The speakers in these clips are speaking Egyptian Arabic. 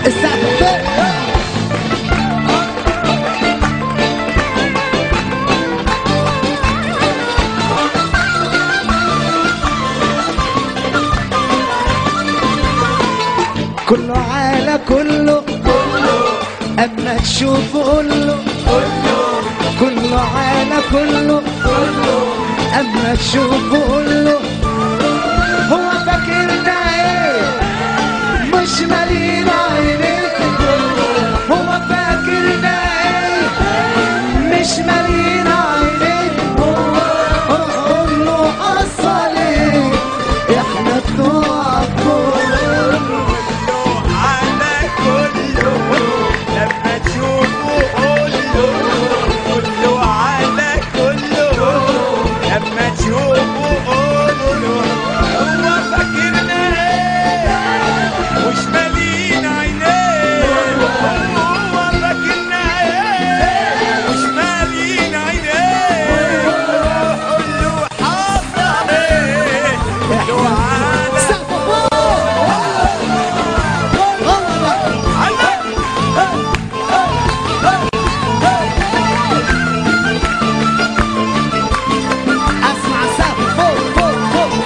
السقف فوق كله على كله اما تشوف قوله كله على كله اما تشوف قوله هو فاكرنا ايه مش مالين عينيك هو فاكرنا ايه مش مالين عينيك روح قول له حصل ايه احنا بتوع الكورة. على كله لما تشوفه قوله كله على كله لما تشوفه قوله هو فاكرنا ايه مش مالين عينيه هو فاكرنا ايه مش مالين عينيه كله حصل ايه كله على سقف فوق الله بقى. اسمع سقف فوق فوق فوق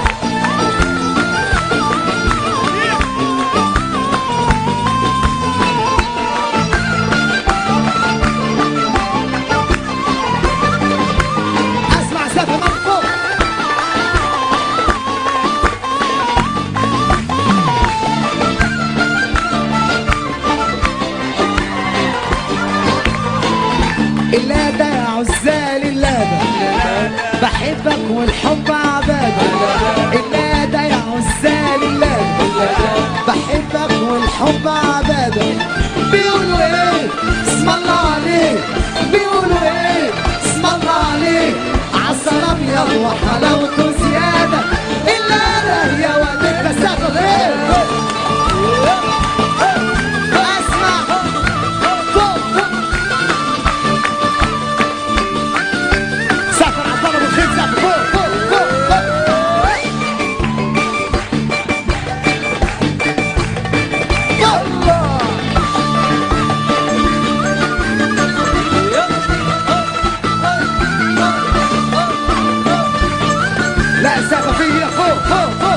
اسمع سقف من فوق إلا ده يا عزال إلا ده بحبك والحب عبادة إلا ده يا عزال إلا ده بحبك والحب عبادة بيقولوا إيه اسم الله عليه بيقولوا إيه اسم الله عليه عسل أبيض وحلاوته زيادة إلا ده يا ولد بسافر إيه اسمع فوق فوق سافر عبد الله ابو الخير سافر فوق فوق فوق فوق يلا لا سافر فيا فوق فوق فوق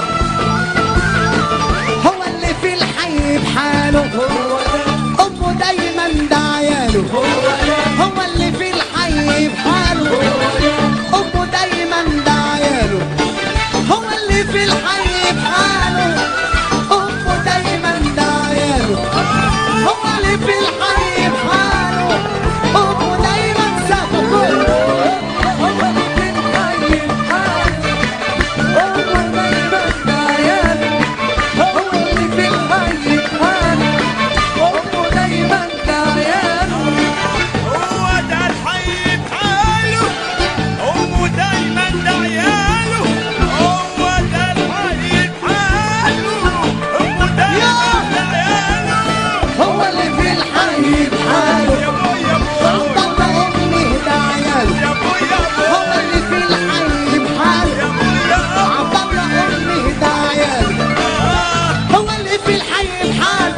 هو اللي في الحي بحاله امه دايما دعياله هو اللي في الحي بحاله امه دايما دعياله هو اللي في الحي بحاله امه دايما دعياله هو اللي في الحي بحاله امه دايما سافر هو اللي في الحي بحاله امه دايما دعياله هو اللي في الحي بحاله امه دايما دعياله هو ده الحي بحاله هو دايما ده عياله هو ده الحي بحاله هو دايما ده عياله هو اللي في الحي بحاله يا ابو يا ابو عبد الله امي ده عياله يا ابو يا هو ابو اللي في الحي بحاله يا ابو يا ابو عبد الله امي ده عياله هو اللي في الحي بحاله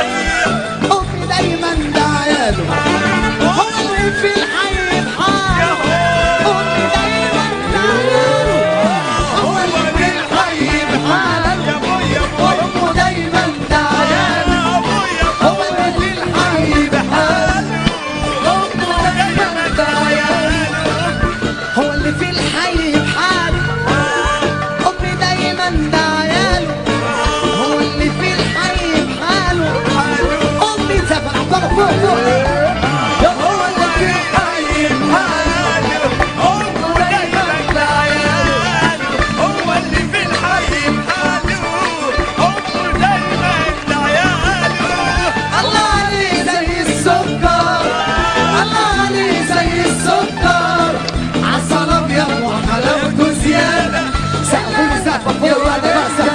امي دايما ده عياله هو اللي في الحي بحاله امي دايما ده عياله هو اللي في الحي بحاله يا ابو يا ابو امه دايما ده عياله يا ابو يا ابو هو اللي في الحي بحاله امه دايما ده عياله هو اللي في الحي بحاله امي دايما ده عياله هو اللي في الحي بحاله امي سافر عبد الله فوق فوق هو اللي في الحي بحاله هو دايما ده عياله هو اللي في الحي بحاله هو دايما ده عياله الله عليه زي السكر الله عليه زي السكر عسل ابيض وحلاوته زياده سقفوا سقفوا يا ولد بس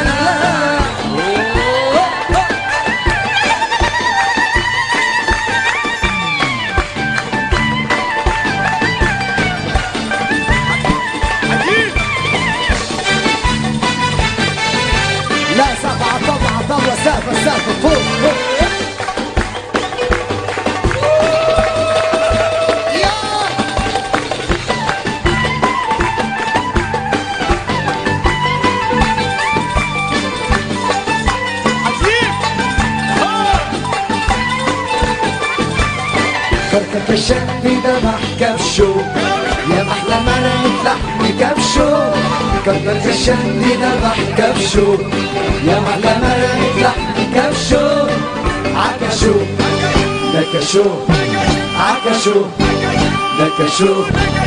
فكرتك الشندي ذبح كبشه يا محلى مرقة لحم كبشه فكرتك الشندي ذبح كبشه يا محلى مرقة لحم كبشه عكشو نكشو عكشو نكشو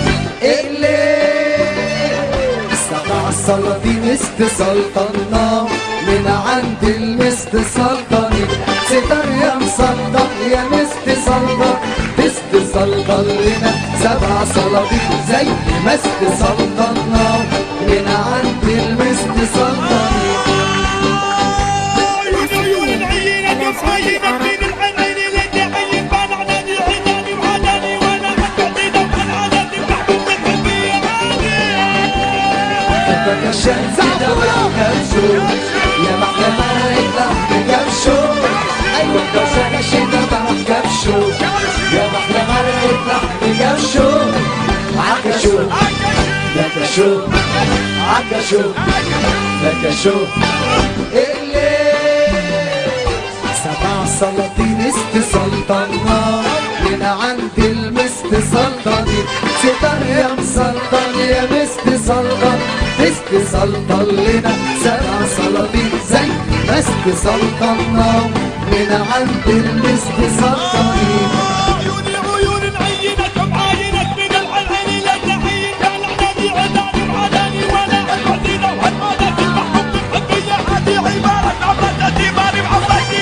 الليل سبع السلاطين استسلطنا من عند المست سلطني ستر يا مسلطن يا مست سلطن مست سلطن لنا سبع سلاطين زي ما استسلطنا من عند المست سلطني عيون عينك وعينك من العين اللي عين بلعناني عيناني وعداني وانا حكيت عن عاداتي محبوب قلبي فكشان زعفرة كبشو يا محلى مرقة لحم كبشو أيوة كبشة كشيدة بحر كبشو يا محلى مرقة لحم كبشو عكشو لكشو عكشو لكشو الليل سبع سلاطين استسلطنا من عند المست سلطني ستر يا مسلطن يا مست سلطن مست سلطن لنا سبع سلاطين زي مست سلطنا من عند المست سلطني عيون عيون عينك وعينك من العين اللي عين بلعناني عيناني وعداني وانا حكيت عن عاداتي محبوب قلبي عادي عبارك عبادتي ماري وعبادتي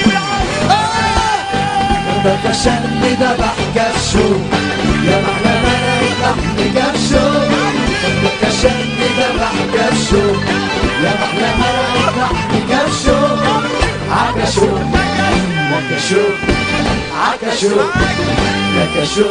بكشان ذبح كبشو يا محلى مرق لحم كبشو بكشان ذبح كبشو يا محلى مرق لحم كبشو عكشو لكشو عكشو لكشو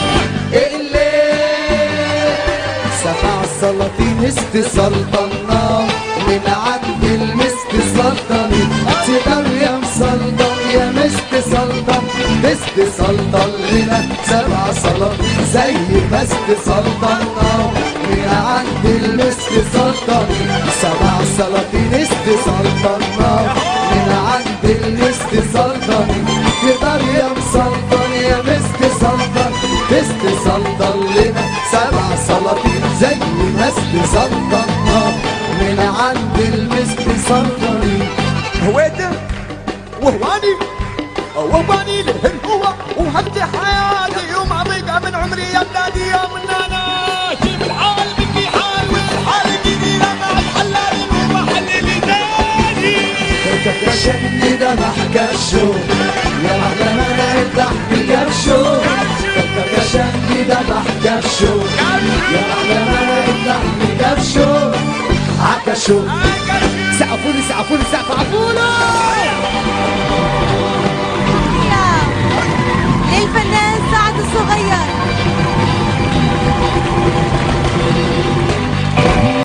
الليل سبع السلاطين استسلطنا من عند المست سلطني سيدر يا مسلطن يا مست سلطن مست سلطن لنا سبع سلاطين زي مست سلطنا من عند المست سلطني سبع سلاطين استسلطنا من عند المست سلطني يقدر يا مسلطن يا مست سلطن مست سلطن لنا سبع سلاطين زي مست سلطنا من عند المست سلطني هويته وهواني وهواني لهن هو وهدي حياتي يوم عضيقة من عمري يا بلادي يا من انا كيف الحال مني حال والحال جديدة مع الحلال ومحلل ثاني كشني ذبح كبشو يا محلى مرقة لحم كبشو كشني ذبح كبشو يا محلى مرقة لحم كبشو عكشو